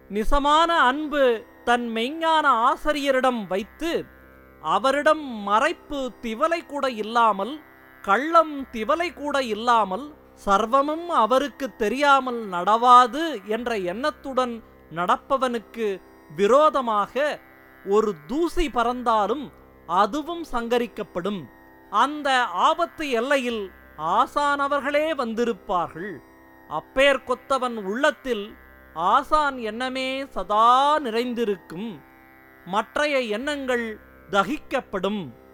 நிசமான அன்பு தன் மெய்ஞான ஆசிரியரிடம் வைத்து அவரிடம் மறைப்பு திவலை கூட இல்லாமல் கள்ளம் திவலை கூட இல்லாமல் சர்வமும் அவருக்கு தெரியாமல் நடவாது என்ற எண்ணத்துடன் நடப்பவனுக்கு விரோதமாக ஒரு தூசி பறந்தாலும் அதுவும் சங்கரிக்கப்படும் அந்த ஆபத்து எல்லையில் ஆசானவர்களே வந்திருப்பார்கள் அப்பேர் கொத்தவன் உள்ளத்தில் ஆசான் எண்ணமே சதா நிறைந்திருக்கும் மற்றைய எண்ணங்கள் தகிக்கப்படும்